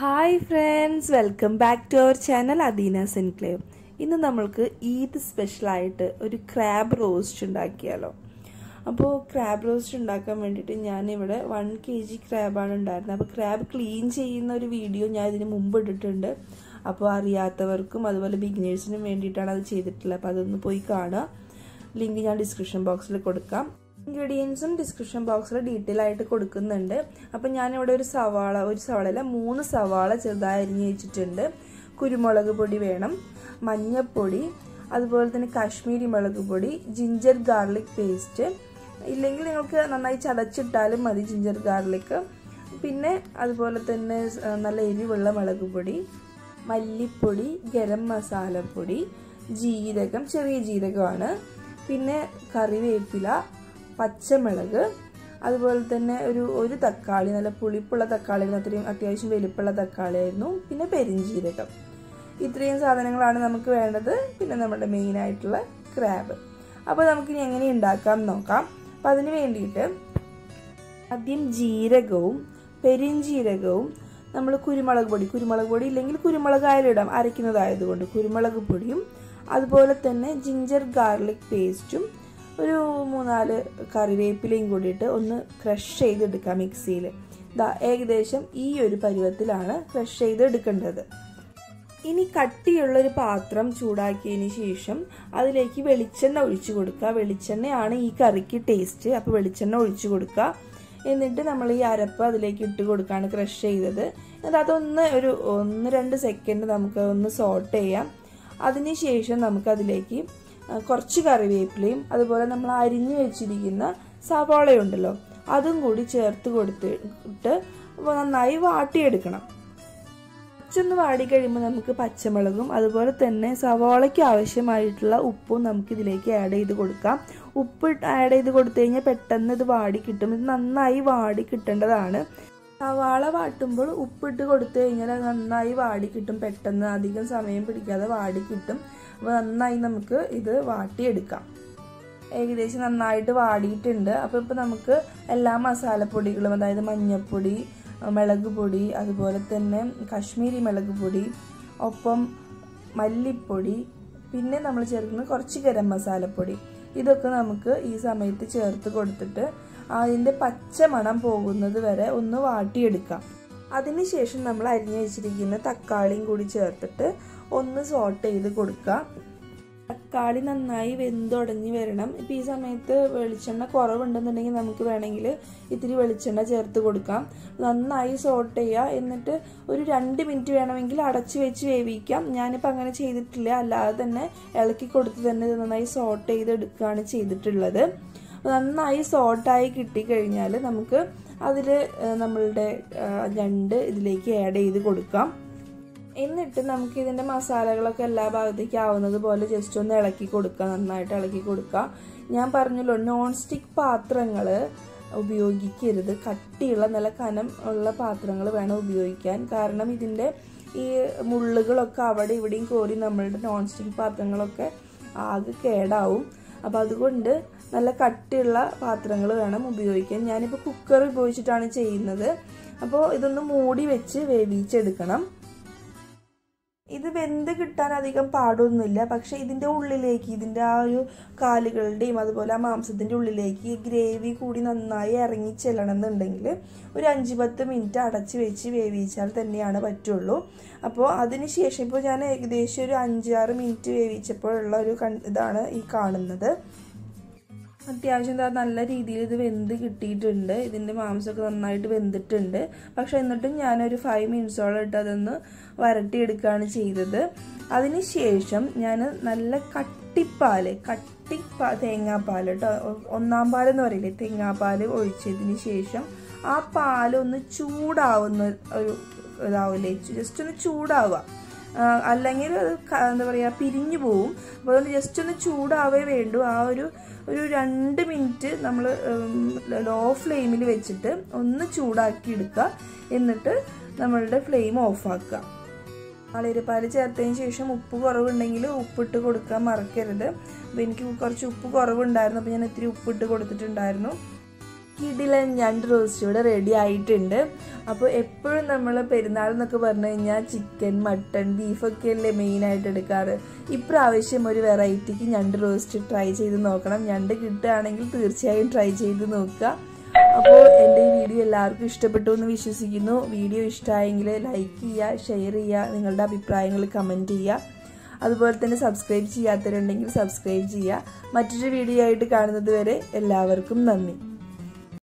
hi friends welcome back to our channel Adeena's enclave ഇന്ന് നമ്മൾക്ക് ഈദ് സ്പെഷ്യലായിട്ട് ഒരു ക്രാബ് റോസ്റ്റ് ഉണ്ടാക്കിയാലോ അപ്പോൾ ക്രാബ് റോസ്റ്റ് ഉണ്ടാക്കാൻ വേണ്ടിയിട്ട് ഞാനിവിടെ വൺ കെ ജി ക്രാബാണ് ഉണ്ടായിരുന്നത് അപ്പോൾ ക്രാബ് ക്ലീൻ ചെയ്യുന്ന ഒരു വീഡിയോ ഞാൻ ഇതിന് മുമ്പ് ഇട്ടിട്ടുണ്ട് അപ്പോൾ അറിയാത്തവർക്കും അതുപോലെ ബിഗിനേഴ്സിനും വേണ്ടിയിട്ടാണ് അത് ചെയ്തിട്ടുള്ളത് അപ്പോൾ അതൊന്ന് പോയി കാണുക ലിങ്ക് ഞാൻ ഡിസ്ക്രിപ്ഷൻ ബോക്സിൽ കൊടുക്കാം ഇൻഗ്രീഡിയൻസും ഡിസ്ക്രിപ്ഷൻ ബോക്സിൽ ഡീറ്റെയിൽ ആയിട്ട് കൊടുക്കുന്നുണ്ട് അപ്പം ഞാനിവിടെ ഒരു സവാള ഒരു സവാളയല്ല മൂന്ന് സവാള ചെറുതായി അരിഞ്ഞ് വെച്ചിട്ടുണ്ട് കുരുമുളക് പൊടി വേണം മഞ്ഞൾപ്പൊടി അതുപോലെ തന്നെ കാശ്മീരി മുളക് പൊടി ജിഞ്ചർ ഗാർലിക് പേസ്റ്റ് ഇല്ലെങ്കിൽ നിങ്ങൾക്ക് നന്നായി ചതച്ചിട്ടാലും മതി ജിഞ്ചർ ഗാർലിക് പിന്നെ അതുപോലെ തന്നെ നല്ല എരിവുള്ള മുളക് പൊടി മല്ലിപ്പൊടി ഗരം മസാലപ്പൊടി ജീരകം ചെറിയ ജീരകമാണ് പിന്നെ കറിവേപ്പില പച്ചമുളക് അതുപോലെ തന്നെ ഒരു ഒരു തക്കാളി നല്ല പുളിപ്പുള്ള തക്കാളി അത്രയും അത്യാവശ്യം വലിപ്പുള്ള തക്കാളി ആയിരുന്നു പിന്നെ പെരിഞ്ചീരകം ഇത്രയും സാധനങ്ങളാണ് നമുക്ക് വേണ്ടത് പിന്നെ നമ്മുടെ മെയിൻ ആയിട്ടുള്ള ക്രാബ് അപ്പോൾ നമുക്കിനി എങ്ങനെ ഉണ്ടാക്കാം നോക്കാം അപ്പം അതിന് വേണ്ടിയിട്ട് ആദ്യം ജീരകവും പെരിഞ്ചീരകവും നമ്മൾ കുരുമുളക് പൊടി കുരുമുളക് പൊടി ഇല്ലെങ്കിൽ കുരുമുളക് ആയാലിടാം അരയ്ക്കുന്നതായതുകൊണ്ട് കുരുമുളക് പൊടിയും അതുപോലെ തന്നെ ജിഞ്ചർ ഗാർലിക് പേസ്റ്റും ഒരു മൂന്നാല് കറിവേപ്പിലയും കൂടിയിട്ട് ഒന്ന് ക്രഷ് ചെയ്തെടുക്കാം മിക്സിയിൽ ദാ ഏകദേശം ഈ ഒരു പരുവത്തിലാണ് ക്രഷ് ചെയ്ത് എടുക്കേണ്ടത് ഇനി കട്ടിയുള്ളൊരു പാത്രം ചൂടാക്കിയതിന് ശേഷം അതിലേക്ക് വെളിച്ചെണ്ണ ഒഴിച്ചു കൊടുക്കുക വെളിച്ചെണ്ണയാണ് ഈ കറിക്ക് ടേസ്റ്റ് അപ്പോൾ വെളിച്ചെണ്ണ ഒഴിച്ചു കൊടുക്കുക എന്നിട്ട് നമ്മൾ ഈ അരപ്പ് അതിലേക്ക് ഇട്ട് കൊടുക്കുകയാണ് ക്രഷ് ചെയ്തത് എന്നിട്ട് അതൊന്ന് ഒരു ഒന്ന് രണ്ട് സെക്കൻഡ് നമുക്ക് ഒന്ന് സോട്ട് ചെയ്യാം അതിനുശേഷം നമുക്കതിലേക്ക് കുറച്ച് കറിവേപ്പിലയും അതുപോലെ നമ്മൾ അരിഞ്ഞു വെച്ചിരിക്കുന്ന സവാളയുണ്ടല്ലോ അതും കൂടി ചേർത്ത് കൊടുത്തിട്ട് നന്നായി വാട്ടിയെടുക്കണം കുറച്ചൊന്ന് വാടി കഴിയുമ്പോൾ നമുക്ക് പച്ചമുളകും അതുപോലെ തന്നെ സവാളയ്ക്ക് ആവശ്യമായിട്ടുള്ള ഉപ്പും നമുക്ക് ഇതിലേക്ക് ആഡ് ചെയ്ത് കൊടുക്കാം ഉപ്പ് ആഡ് ചെയ്ത് കൊടുത്തു കഴിഞ്ഞാൽ പെട്ടെന്ന് ഇത് വാടി കിട്ടും ഇത് നന്നായി വാടി കിട്ടേണ്ടതാണ് സവാള വാട്ടുമ്പോൾ ഉപ്പിട്ട് കൊടുത്തു കഴിഞ്ഞാൽ അത് നന്നായി വാടി കിട്ടും പെട്ടെന്ന് അധികം സമയം പിടിക്കാതെ വാടി കിട്ടും അപ്പോൾ നന്നായി നമുക്ക് ഇത് വാട്ടിയെടുക്കാം ഏകദേശം നന്നായിട്ട് വാടിയിട്ടുണ്ട് അപ്പോൾ ഇപ്പോൾ നമുക്ക് എല്ലാ മസാലപ്പൊടികളും അതായത് മഞ്ഞൾപ്പൊടി മുളക് പൊടി അതുപോലെ തന്നെ കാശ്മീരി മുളക് പൊടി ഒപ്പം മല്ലിപ്പൊടി പിന്നെ നമ്മൾ ചേർക്കുന്ന കുറച്ച് ഗരം മസാലപ്പൊടി ഇതൊക്കെ നമുക്ക് ഈ സമയത്ത് ചേർത്ത് കൊടുത്തിട്ട് അതിൻ്റെ പച്ച മണം പോകുന്നത് വരെ ഒന്ന് വാട്ടിയെടുക്കാം അതിനുശേഷം നമ്മൾ അരിഞ്ഞു വെച്ചിരിക്കുന്ന തക്കാളിയും കൂടി ചേർത്തിട്ട് ഒന്ന് സോട്ട് ചെയ്ത് കൊടുക്കുക തക്കാളി നന്നായി വെന്തുടഞ്ഞ് വരണം ഇപ്പം ഈ സമയത്ത് വെളിച്ചെണ്ണ കുറവുണ്ടെന്നുണ്ടെങ്കിൽ നമുക്ക് വേണമെങ്കിൽ ഇത്തിരി വെളിച്ചെണ്ണ ചേർത്ത് കൊടുക്കാം നന്നായി സോട്ട് ചെയ്യുക എന്നിട്ട് ഒരു രണ്ട് മിനിറ്റ് വേണമെങ്കിൽ അടച്ചു വെച്ച് വേവിക്കാം ഞാനിപ്പോൾ അങ്ങനെ ചെയ്തിട്ടില്ല അല്ലാതെ തന്നെ ഇളക്കി കൊടുത്ത് തന്നെ ഇത് നന്നായി സോട്ട് ചെയ്ത് എടുക്കുകയാണ് ചെയ്തിട്ടുള്ളത് നന്നായി സോട്ടായി കിട്ടിക്കഴിഞ്ഞാൽ നമുക്ക് അതിൽ നമ്മളുടെ രണ്ട് ഇതിലേക്ക് ആഡ് ചെയ്ത് കൊടുക്കാം എന്നിട്ട് നമുക്ക് ഇതിൻ്റെ മസാലകളൊക്കെ എല്ലാ ഭാഗത്തേക്ക് ആവുന്നത് പോലെ ജസ്റ്റ് ഒന്ന് ഇളക്കി കൊടുക്കുക നന്നായിട്ട് ഇളക്കി കൊടുക്കുക ഞാൻ പറഞ്ഞല്ലോ നോൺ സ്റ്റിക്ക് പാത്രങ്ങൾ ഉപയോഗിക്കരുത് കട്ടിയുള്ള നല്ല കനം ഉള്ള പാത്രങ്ങൾ വേണം ഉപയോഗിക്കാൻ കാരണം ഇതിൻ്റെ ഈ മുള്ളുകളൊക്കെ അവിടെ ഇവിടെയും കോരി നമ്മളുടെ നോൺ സ്റ്റിക്ക് പാത്രങ്ങളൊക്കെ ആകെ കേടാവും അപ്പോൾ അതുകൊണ്ട് നല്ല കട്ടിയുള്ള പാത്രങ്ങൾ വേണം ഉപയോഗിക്കാൻ ഞാനിപ്പോൾ കുക്കർ ഉപയോഗിച്ചിട്ടാണ് ചെയ്യുന്നത് അപ്പോൾ ഇതൊന്ന് മൂടി വെച്ച് വേവിച്ചെടുക്കണം ഇത് വെന്ത് കിട്ടാൻ അധികം പാടൊന്നുമില്ല പക്ഷെ ഇതിൻ്റെ ഉള്ളിലേക്ക് ഇതിൻ്റെ ആ ഒരു കാലുകളുടെയും അതുപോലെ ആ മാംസത്തിൻ്റെ ഉള്ളിലേക്ക് ഗ്രേവി കൂടി നന്നായി ഇറങ്ങി ചെല്ലണം എന്നുണ്ടെങ്കിൽ ഒരു അഞ്ച് പത്ത് മിനിറ്റ് അടച്ച് വെച്ച് വേവിച്ചാൽ തന്നെയാണ് പറ്റുള്ളൂ അപ്പോൾ അതിന് ശേഷം ഇപ്പോൾ ഞാൻ ഏകദേശം ഒരു അഞ്ചാറ് മിനിറ്റ് വേവിച്ചപ്പോഴുള്ള ഒരു ഇതാണ് ഈ കാണുന്നത് അത്യാവശ്യം നല്ല രീതിയിൽ ഇത് വെന്ത് കിട്ടിയിട്ടുണ്ട് ഇതിൻ്റെ മാംസമൊക്കെ നന്നായിട്ട് വെന്തിട്ടുണ്ട് പക്ഷെ എന്നിട്ടും ഞാനൊരു ഫൈവ് മിനിറ്റ്സോളം ഇട്ട് അതൊന്ന് വരട്ടിയെടുക്കുകയാണ് ചെയ്തത് അതിനുശേഷം ഞാൻ നല്ല കട്ടിപ്പാല് കട്ടിപ്പാ തേങ്ങാപ്പാൽ കേട്ടോ ഒന്നാം പാൽ എന്ന് പറയില്ലേ തേങ്ങാപ്പാൽ ഒഴിച്ചതിന് ശേഷം ആ പാലൊന്ന് ചൂടാവുന്ന ഒരു ഇതാവില്ലേ ജസ്റ്റ് ഒന്ന് ചൂടാവുക അല്ലെങ്കിൽ അത് എന്താ പറയുക പിരിഞ്ഞു പോവും അപ്പോൾ അതുകൊണ്ട് ജസ്റ്റ് ഒന്ന് ചൂടാവേ വേണ്ടു ആ ഒരു ഒരു രണ്ട് മിനിറ്റ് നമ്മൾ ലോ ഫ്ലെയിമിൽ വെച്ചിട്ട് ഒന്ന് ചൂടാക്കി എടുക്കുക എന്നിട്ട് നമ്മളുടെ ഫ്ലെയിം ഓഫാക്കുക അളിരപ്പാൽ ചേർത്തതിന് ശേഷം ഉപ്പ് കുറവുണ്ടെങ്കിൽ ഉപ്പിട്ട് കൊടുക്കാൻ മറക്കരുത് അപ്പോൾ എനിക്ക് കുറച്ച് ഉപ്പ് കുറവുണ്ടായിരുന്നു അപ്പോൾ ഞാൻ ഇത്തിരി ഉപ്പിട്ട് കൊടുത്തിട്ടുണ്ടായിരുന്നു കിടിലൻ ഞണ്ട് റോസ്റ്റ് ഇവിടെ റെഡി ആയിട്ടുണ്ട് അപ്പോൾ എപ്പോഴും നമ്മൾ പെരുന്നാൾ എന്നൊക്കെ പറഞ്ഞു കഴിഞ്ഞാൽ ചിക്കൻ മട്ടൺ ബീഫൊക്കെ അല്ലേ മെയിനായിട്ട് എടുക്കാറ് ഇപ്രാവശ്യം ഒരു വെറൈറ്റിക്ക് ഞണ്ട് റോസ്റ്റ് ട്രൈ ചെയ്ത് നോക്കണം ഞണ്ട് കിട്ടുകയാണെങ്കിൽ തീർച്ചയായും ട്രൈ ചെയ്ത് നോക്കുക അപ്പോൾ എൻ്റെ ഈ വീഡിയോ എല്ലാവർക്കും ഇഷ്ടപ്പെട്ടു എന്ന് വിശ്വസിക്കുന്നു വീഡിയോ ഇഷ്ടമായെങ്കിൽ ലൈക്ക് ചെയ്യുക ഷെയർ ചെയ്യുക നിങ്ങളുടെ അഭിപ്രായങ്ങൾ കമൻറ്റ് ചെയ്യുക അതുപോലെ തന്നെ സബ്സ്ക്രൈബ് ചെയ്യാത്തവരുണ്ടെങ്കിൽ സബ്സ്ക്രൈബ് ചെയ്യുക മറ്റൊരു വീഡിയോ ആയിട്ട് കാണുന്നത് വരെ എല്ലാവർക്കും നന്ദി